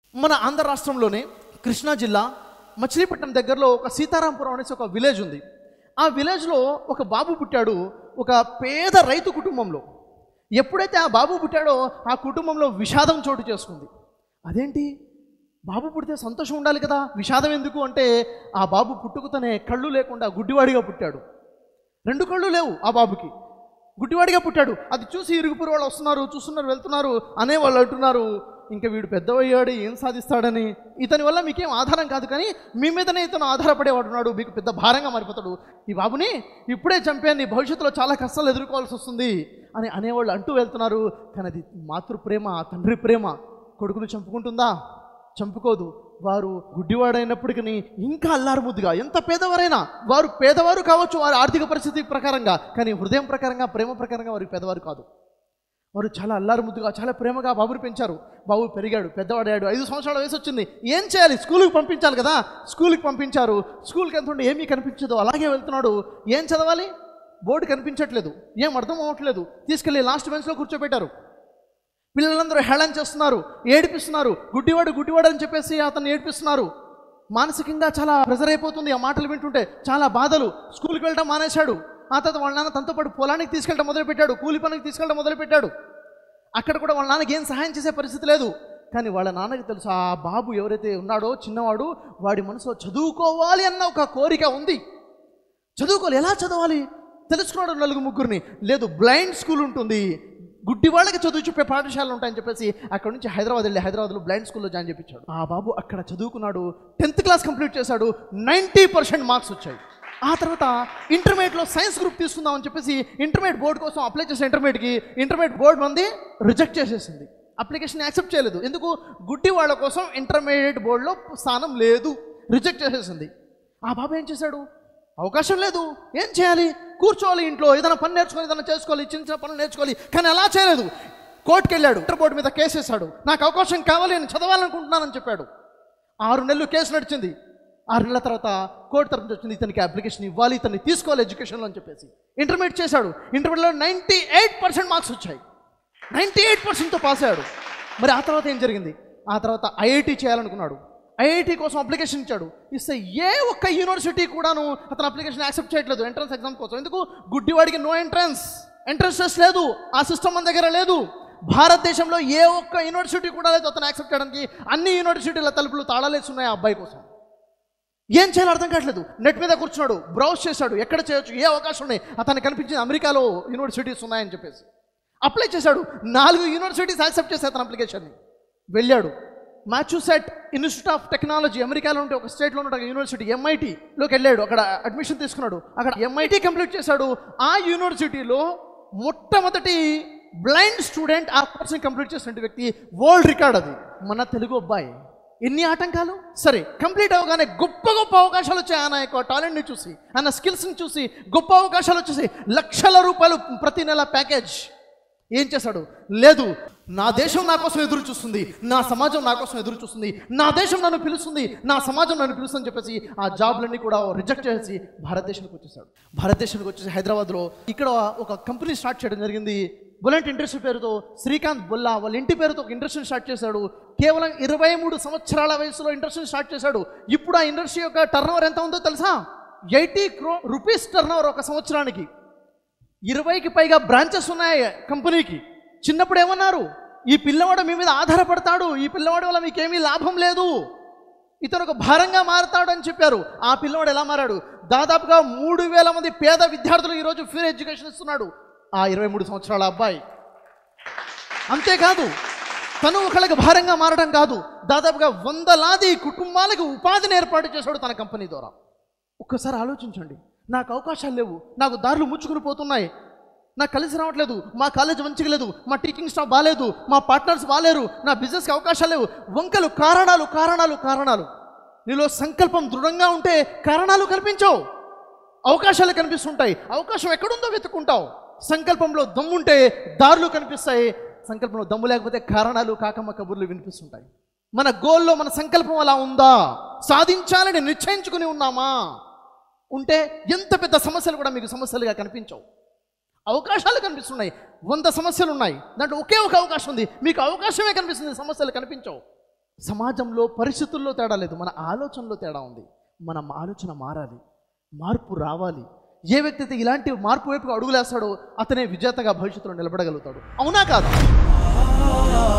మన ఆంధ్ర రాష్ట్రంలోనే కృష్ణా జిల్లా మచిలీపట్నం దగ్గరలో ఒక సీతారాంపురం అనేసి ఒక విలేజ్ ఉంది ఆ విలేజ్లో ఒక బాబు పుట్టాడు ఒక పేద రైతు కుటుంబంలో ఎప్పుడైతే ఆ బాబు పుట్టాడో ఆ కుటుంబంలో విషాదం చోటు చేసుకుంది అదేంటి బాబు పుడితే సంతోషం ఉండాలి కదా విషాదం ఎందుకు అంటే ఆ బాబు పుట్టుకతోనే కళ్ళు లేకుండా గుడ్డివాడిగా పుట్టాడు రెండు కళ్ళు లేవు ఆ బాబుకి గుడ్డివాడిగా పుట్టాడు అది చూసి ఇరుగుపురు వాళ్ళు వస్తున్నారు చూస్తున్నారు వెళ్తున్నారు అనే వాళ్ళు అంటున్నారు ఇంకా వీడు పెద్దవయ్యాడు ఏం సాధిస్తాడని ఇతని వల్ల మీకేం ఆధారం కాదు కానీ మీ మీదనే ఇతను ఆధారపడేవాడున్నాడు మీకు పెద్ద భారంగా మారిపోతాడు ఈ బాబుని ఇప్పుడే చంపాను నీ భవిష్యత్తులో చాలా కష్టాలు ఎదుర్కోవాల్సి వస్తుంది అని అనేవాళ్ళు అంటూ వెళ్తున్నారు కానీ అది మాతృ ప్రేమ తండ్రి ప్రేమ కొడుకును చంపుకుంటుందా చంపుకోదు వారు గుడ్డివాడైనప్పటికీ ఇంకా అల్లారు ముద్దుగా ఎంత పేదవారైనా వారు పేదవారు కావచ్చు వారి ఆర్థిక పరిస్థితి ప్రకారంగా కానీ హృదయం ప్రకారంగా ప్రేమ ప్రకారంగా వారు పేదవారు కాదు వారు చాలా అల్లారు ముద్దుగా చాలా ప్రేమగా బాబుని పెంచారు బాబు పెరిగాడు పెద్దవాడాడు ఐదు సంవత్సరాల వయసు వచ్చింది ఏం చేయాలి స్కూల్కి పంపించాలి కదా స్కూల్కి పంపించారు స్కూల్కి ఎంత ఉంటే ఏమీ కనిపించదు అలాగే వెళ్తున్నాడు ఏం చదవాలి బోర్డు కనిపించట్లేదు ఏం అర్థం అవ్వట్లేదు తీసుకెళ్ళి లాస్ట్ బెంచ్లో కూర్చోబెట్టారు పిల్లలందరూ హేళన చేస్తున్నారు ఏడిపిస్తున్నారు గుడ్డివాడు గుడ్డివాడు అని చెప్పేసి అతన్ని ఏడిపిస్తున్నారు మానసికంగా చాలా ప్రెజర్ అయిపోతుంది ఆ మాటలు వింటుంటే చాలా బాధలు స్కూల్కి వెళ్ళడం మానేశాడు ఆ తర్వాత వాళ్ళ నాన్న తనతో పాటు పొలానికి తీసుకెళ్ళడం మొదలుపెట్టాడు కూలి పనికి తీసుకెళ్ళడం మొదలుపెట్టాడు అక్కడ కూడా వాళ్ళ నాన్నకి ఏం సహాయం చేసే పరిస్థితి లేదు కానీ వాళ్ళ నాన్నకి తెలుసు ఆ బాబు ఎవరైతే ఉన్నాడో చిన్నవాడు వాడి మనసులో చదువుకోవాలి అన్న ఒక కోరిక ఉంది చదువుకోవాలి ఎలా చదవాలి తెలుసుకున్నాడు నలుగురు ముగ్గురిని లేదు బ్లైండ్ స్కూల్ ఉంటుంది గుడ్డి వాళ్ళకి చదువు చెప్పే పాఠశాలలు ఉంటాయని చెప్పేసి అక్కడ నుంచి హైదరాబాద్ వెళ్ళి హైదరాబాద్లో బ్లైండ్ స్కూల్లో జాయిన్ చేయించాడు ఆ బాబు అక్కడ చదువుకున్నాడు టెన్త్ క్లాస్ కంప్లీట్ చేశాడు నైంటీ పర్సెంట్ మార్క్స్ వచ్చాయి ఆ తర్వాత ఇంటర్మీడియట్లో సైన్స్ గ్రూప్ తీసుకుందామని చెప్పేసి ఇంటర్మీడియట్ బోర్డు కోసం అప్లై చేసిన ఇంటర్మీడియట్కి ఇంటర్మీడియట్ బోర్డు మంది రిజెక్ట్ చేసేసింది అప్లికేషన్ యాక్సెప్ట్ చేయలేదు ఎందుకు గుడ్డి వాళ్ళ కోసం ఇంటర్మీడియట్ బోర్డులో స్థానం లేదు రిజెక్ట్ చేసేసింది ఆ బాబు ఏం చేశాడు అవకాశం లేదు ఏం చేయాలి కూర్చోవాలి ఇంట్లో ఏదైనా పని నేర్చుకొని ఏదైనా చేసుకోవాలి చిన్న చిన్న పనులు నేర్చుకోవాలి కానీ అలా చేయలేదు కోర్టుకి వెళ్ళాడు ఇంటర్ బోర్డు మీద కేసు వేశాడు నాకు అవకాశం కావాలి నేను చదవాలనుకుంటున్నానని చెప్పాడు ఆరు నెలలు కేసు నడిచింది ఆరు నెలల తర్వాత కోర్టు తరఫు నుంచి వచ్చింది ఇతనికి అప్లికేషన్ ఇవ్వాలి ఇతన్ని తీసుకోవాలి ఎడ్యుకేషన్లో అని చెప్పేసి ఇంటర్మీడియట్ చేశాడు ఇంటర్మీడియట్లో నైంటీ ఎయిట్ పర్సెంట్ మార్క్స్ వచ్చాయి నైంటీ ఎయిట్ పర్సెంట్తో పాస్ అయ్యాడు మరి ఆ తర్వాత ఏం జరిగింది ఆ తర్వాత ఐఐటి చేయాలనుకున్నాడు ఐఐటి కోసం అప్లికేషన్ ఇచ్చాడు ఇస్తే ఏ ఒక్క యూనివర్సిటీ కూడాను అతను అప్లికేషన్ యాక్సెప్ట్ చేయట్లేదు ఎంట్రన్స్ ఎగ్జామ్ కోసం ఎందుకు గుడ్డివాడికి నో ఎంట్రన్స్ ఎంట్రన్స్ టెస్ట్ లేదు ఆ సిస్టమ్ మన దగ్గర లేదు భారతదేశంలో ఏ ఒక్క యూనివర్సిటీ కూడా లేదు అతను యాక్సెప్ట్ చేయడానికి అన్ని యూనివర్సిటీల తలుపులు తాళాలేసి ఉన్నాయి ఆ అబ్బాయి కోసం ఏం చేయాలో అర్థం కావట్లేదు నెట్ మీద కూర్చున్నాడు బ్రౌజ్ చేశాడు ఎక్కడ చేయొచ్చు ఏ అవకాశం ఉన్నాయి అతనికి కనిపించింది అమెరికాలో యూనివర్సిటీస్ ఉన్నాయని చెప్పేసి అప్లై చేశాడు నాలుగు యూనివర్సిటీస్ యాక్సెప్ట్ చేశాయి అతని అప్లికేషన్ని వెళ్ళాడు మ్యాచ్యూసెట్ ఇన్స్టిట్యూట్ ఆఫ్ టెక్నాలజీ అమెరికాలో ఉంటే ఒక స్టేట్లో ఉన్న ఒక యూనివర్సిటీ ఎంఐటీలోకి వెళ్ళాడు అక్కడ అడ్మిషన్ తీసుకున్నాడు అక్కడ ఎంఐటీ కంప్లీట్ చేశాడు ఆ యూనివర్సిటీలో మొట్టమొదటి బ్లైండ్ స్టూడెంట్ ఆ కోర్స్ని కంప్లీట్ చేసిన వ్యక్తి వరల్డ్ రికార్డ్ అది మన తెలుగు అబ్బాయి ఎన్ని ఆటంకాలు సరే కంప్లీట్ అవగానే గొప్ప గొప్ప అవకాశాలు వచ్చాయి ఆయన యొక్క టాలెంట్ని చూసి ఆయన స్కిల్స్ని చూసి గొప్ప అవకాశాలు వచ్చేసి లక్షల రూపాయలు ప్రతి నెల ప్యాకేజ్ ఏం చేశాడు లేదు నా దేశం నా కోసం ఎదురు చూస్తుంది నా సమాజం నా కోసం ఎదురు చూస్తుంది నా దేశం నన్ను పిలుస్తుంది నా సమాజం నన్ను పిలుస్తుందని చెప్పేసి ఆ జాబ్లన్నీ కూడా రిజెక్ట్ చేసి భారతదేశానికి వచ్చేసాడు భారతదేశానికి వచ్చేసి హైదరాబాద్లో ఇక్కడ ఒక కంపెనీ స్టార్ట్ చేయడం జరిగింది బుల్లెట్ ఇండస్ట్రీ పేరుతో శ్రీకాంత్ బొల్లా వాళ్ళ ఇంటి పేరుతో ఒక ఇండస్ట్రీ స్టార్ట్ చేశాడు కేవలం ఇరవై మూడు సంవత్సరాల వయసులో ఇండస్ట్రీ స్టార్ట్ చేశాడు ఇప్పుడు ఆ ఇండస్ట్రీ యొక్క టర్న్ ఎంత ఉందో తెలుసా ఎయిటీ క్రో రూపీస్ టర్న్ ఒక సంవత్సరానికి ఇరవైకి పైగా బ్రాంచెస్ ఉన్నాయి కంపెనీకి చిన్నప్పుడు ఏమన్నారు ఈ పిల్లవాడు మీ మీద ఆధారపడతాడు ఈ పిల్లవాడి వల్ల మీకేమీ లాభం లేదు ఇతను ఒక భారంగా మారతాడు అని చెప్పారు ఆ పిల్లవాడు ఎలా మారాడు దాదాపుగా మూడు వేల మంది పేద విద్యార్థులు ఈరోజు ఫ్రీ ఎడ్యుకేషన్ ఇస్తున్నాడు ఆ ఇరవై మూడు సంవత్సరాల అబ్బాయి అంతేకాదు తను ఒకళ్ళకి భారంగా మారడం కాదు దాదాపుగా వందలాది కుటుంబాలకు ఉపాధిని ఏర్పాటు చేశాడు తన కంపెనీ ద్వారా ఒక్కసారి ఆలోచించండి నాకు అవకాశాలు లేవు నాకు దారులు ముచ్చుకుని పోతున్నాయి నాకు కలిసి రావట్లేదు మా కాలేజ్ మంచిగా లేదు మా టీచింగ్ స్టాఫ్ బాగాలేదు మా పార్ట్నర్స్ బాగాలేరు నా బిజినెస్కి అవకాశాలు లేవు వంకలు కారణాలు కారణాలు కారణాలు నీలో సంకల్పం దృఢంగా ఉంటే కారణాలు కల్పించవు అవకాశాలు కనిపిస్తుంటాయి అవకాశం ఎక్కడుందో వెతుక్కుంటావు సంకల్పంలో దమ్ముంటే దారులు కనిపిస్తాయి సంకల్పంలో దమ్ము లేకపోతే కారణాలు కాకమ్మ కబుర్లు వినిపిస్తుంటాయి మన గోల్లో మన సంకల్పం అలా ఉందా సాధించాలని నిశ్చయించుకుని ఉన్నామా ఉంటే ఎంత పెద్ద సమస్యలు కూడా మీకు సమస్యలుగా కనిపించవు అవకాశాలు కనిపిస్తున్నాయి వంద సమస్యలు ఉన్నాయి దాంట్లో ఒకే ఒక అవకాశం ఉంది మీకు అవకాశమే కనిపిస్తుంది సమస్యలు కనిపించవు సమాజంలో పరిస్థితుల్లో తేడా లేదు మన ఆలోచనలో తేడా ఉంది మన ఆలోచన మారాలి మార్పు రావాలి ఏ వ్యక్తి అయితే ఇలాంటి మార్పు వైపుగా అడుగులేస్తాడో అతనే విజేతగా భవిష్యత్తులో నిలబడగలుగుతాడు అవునా కాదా